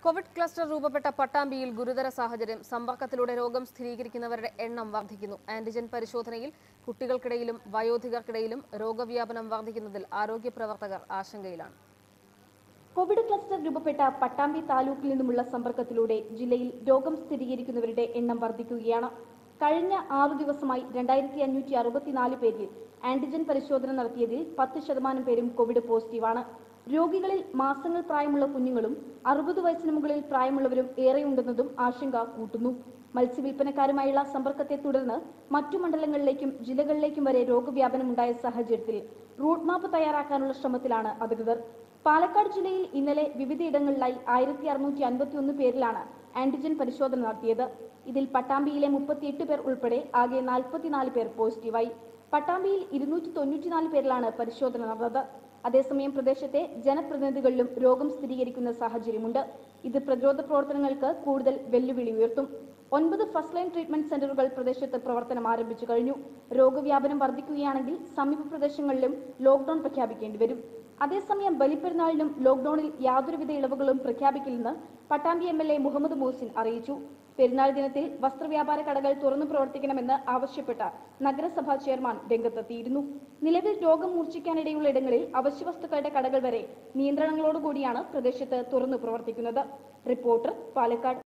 Covid cluster രൂപപ്പെട്ട പട്ടാമ്പിയിൽ ഗുരുതര സാഹചര്യം സമ്പർക്കത്തിലൂടെ രോഗം സ്ഥിരീകരിക്കുന്നവരുടെ എണ്ണം വർദ്ധിക്കുന്നു ആന്റിജൻ പരിശോധനയിൽ കുട്ടികൾക്കിടയിലും വയോധികർക്കിടയിലും രോഗവ്യാപനം വർദ്ധിക്കുന്നതിൽ ആരോഗ്യ പ്രവർത്തകർ ആശങ്കയിലാണ് കോവിഡ് ക്ലസ്റ്റർ രൂപപ്പെട്ട പട്ടാമ്പി താലൂക്കിൽ നിന്നുമുള്ള സമ്പർക്കത്തിലൂടെ ജില്ലയിൽ രോഗം സ്ഥിരീകരിക്കുന്നവരുടെ എണ്ണം വർദ്ധിക്കുകയാണ് കഴിഞ്ഞ ആറു ദിവസമായി രണ്ടായിരത്തി അഞ്ഞൂറ്റി അറുപത്തിനാല് പേരിൽ ആന്റിജൻ പരിശോധന നടത്തിയതിൽ പത്ത് ശതമാനം പേരും കോവിഡ് പോസിറ്റീവാണ് രോഗികളിൽ മാസങ്ങൾ പ്രായമുള്ള കുഞ്ഞുങ്ങളും അറുപത് വയസ്സിന് മുകളിൽ പ്രായമുള്ളവരും ഏറെയുണ്ടെന്നതും ആശങ്ക കൂട്ടുന്നു മത്സ്യവില്പനക്കാരുമായുള്ള സമ്പർക്കത്തെ തുടർന്ന് മറ്റു മണ്ഡലങ്ങളിലേക്കും ജില്ലകളിലേക്കും വരെ രോഗവ്യാപനമുണ്ടായ സാഹചര്യത്തിൽ റൂട്ട് മാപ്പ് തയ്യാറാക്കാനുള്ള ശ്രമത്തിലാണ് അധികൃതർ പാലക്കാട് ജില്ലയിൽ ഇന്നലെ വിവിധയിടങ്ങളിലായി ആയിരത്തി അറുന്നൂറ്റി അൻപത്തി ഒന്ന് പേരിലാണ് ആന്റിജൻ പരിശോധന നടത്തിയത് ഇതിൽ പട്ടാമ്പിയിലെ മുപ്പത്തിയെട്ട് പേർ ഉൾപ്പെടെ ആകെ നാൽപ്പത്തിനാല് പേർ പോസിറ്റീവായി പട്ടാമ്പിയിൽ ഇരുന്നൂറ്റി തൊണ്ണൂറ്റിനാല് പേരിലാണ് പരിശോധന നടന്നത് അതേസമയം പ്രദേശത്തെ ജനപ്രതിനിധികളിലും രോഗം സ്ഥിരീകരിക്കുന്ന സാഹചര്യമുണ്ട് ഇത് പ്രതിരോധ പ്രവർത്തനങ്ങൾക്ക് കൂടുതൽ വെല്ലുവിളി ഉയർത്തും ഒൻപത് ഫസ്റ്റ് ലൈൻ ട്രീറ്റ്മെന്റ് സെന്ററുകൾ പ്രദേശത്ത് പ്രവർത്തനം ആരംഭിച്ചു കഴിഞ്ഞു രോഗവ്യാപനം വർദ്ധിക്കുകയാണെങ്കിൽ സമീപ പ്രദേശങ്ങളിലും ലോക്ഡൌൺ പ്രഖ്യാപിക്കേണ്ടി വരും അതേസമയം ബലിപ്പെരുന്നാളിനും ലോക്ഡൌണിൽ യാതൊരുവിധ ഇളവുകളും പ്രഖ്യാപിക്കില്ലെന്ന് Pattambi M L A Muhammad Muhsin അറിയിച്ചു പെരുന്നാൾ ദിനത്തിൽ വസ്ത്രവ്യാപാര കടകൾ തുറന്നു പ്രവർത്തിക്കണമെന്ന് ആവശ്യപ്പെട്ട നഗരസഭാ ചെയർമാൻ രംഗത്തെത്തിയിരുന്നു നിലവിൽ രോഗം മൂർച്ഛിക്കാനിടയുള്ള ഇടങ്ങളിൽ അവശ്യവസ്തുക്കളുടെ കടകൾ വരെ നിയന്ത്രണങ്ങളോടുകൂടിയാണ് പ്രദേശത്ത് തുറന്നു പ്രവർത്തിക്കുന്നത് റിപ്പോർട്ടർ പാലക്കാട്